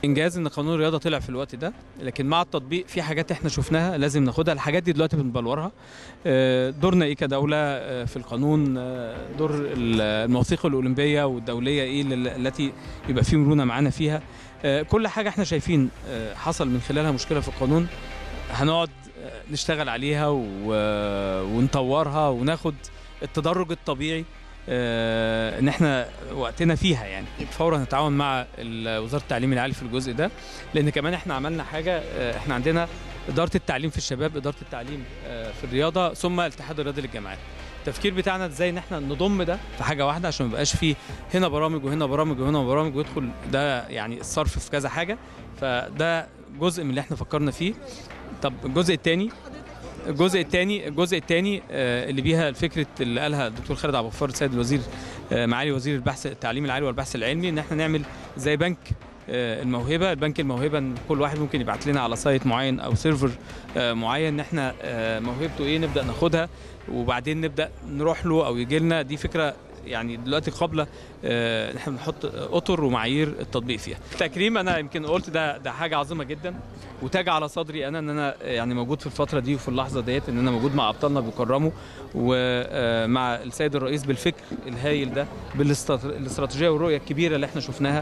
انجاز ان قانون الرياضه طلع في الوقت ده لكن مع التطبيق في حاجات احنا شفناها لازم ناخدها الحاجات دي دلوقتي بنبلورها آه، دورنا ايه كدوله آه، في القانون آه، دور ال- المواثيق الاولمبيه والدوليه ايه اللي- التي يبقى في مرونه معانا فيها آه، كل حاجه احنا شايفين آه، حصل من خلالها مشكله في القانون هنقعد آه، نشتغل عليها و- ونطورها وناخد التدرج الطبيعي آه، ان احنا وقتنا فيها يعني فورا نتعاون مع ال- وزاره التعليم العالي في الجزء ده لان كمان احنا عملنا حاجه آه، احنا عندنا اداره التعليم في الشباب اداره التعليم آه، في الرياضه ثم الاتحاد الرياضي للجامعات التفكير بتاعنا ازاي ان احنا نضم ده في حاجه واحده عشان ما يبقاش فيه هنا برامج وهنا برامج وهنا برامج ويدخل ده يعني الصرف في كذا حاجه فده جزء من اللي احنا فكرنا فيه طب الجزء الثاني الجزء الثاني الجزء الثاني اللي بيها فكره اللي قالها الدكتور خالد عبد الغفار السيد الوزير آه، معالي وزير البحث التعليم العالي والبحث العلمي ان احنا نعمل زي بنك آه، الموهبه البنك الموهبه ان كل واحد ممكن يبعت لنا على سايت معين او سيرفر آه، معين ان احنا آه، موهبته ايه نبدا ناخدها وبعدين نبدا نروح له او يجي لنا دي فكره يعني دلوقتي قابله آه، ان احنا بنحط اطر ومعايير التطبيق فيها. التكريم انا يمكن قلت ده ده حاجه عظيمه جدا وتاج على صدري انا ان انا يعني موجود في الفتره دي وفي اللحظه ديت ان انا موجود مع ابطالنا بيكرموا ومع السيد الرئيس بالفكر الهايل ده بالاستراتيجيه والرؤيه الكبيره اللي احنا شفناها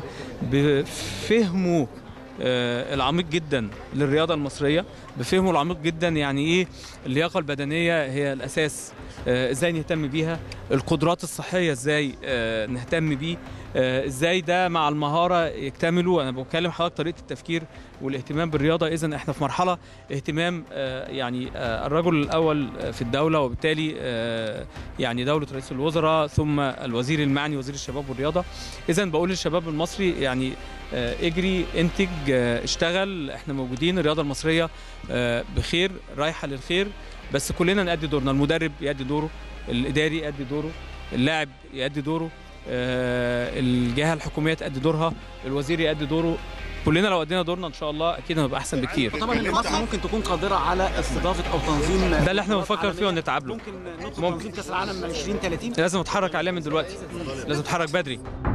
بفهمه آه، العميق جدا للرياضه المصريه بفهمه العميق جدا يعني ايه اللياقه البدنيه هي الاساس آه، ازاي نهتم بيها القدرات الصحيه ازاي آه، نهتم بيه آه، ازاي ده مع المهاره يكتملوا انا بتكلم حضرتك طريقه التفكير والاهتمام بالرياضه اذا احنا في مرحله اهتمام آه، يعني آه، الرجل الاول في الدوله وبالتالي آه، يعني دوله رئيس الوزراء ثم الوزير المعني وزير الشباب والرياضه اذا بقول للشباب المصري يعني آه، اجري انتج آه، اشتغل احنا موجودين الرياضه المصريه آه، بخير رايحه للخير بس كلنا نأدي دورنا المدرب يأدي دوره الاداري يأدي دوره اللاعب يأدي دوره آه، الجهه الحكوميه تأدي دورها الوزير يأدي دوره كلنا لو ادينا دورنا ان شاء الله اكيد هنبقى احسن بكتير طبعا ان مصر ممكن تكون قادره على استضافه او تنظيم ده اللي احنا بطولات بنفكر فيه عالمية. ونتعب له ممكن ندخل ممكن. تنظيم كاس العالم 2030 لازم اتحرك عليها من دلوقتي لازم اتحرك بدري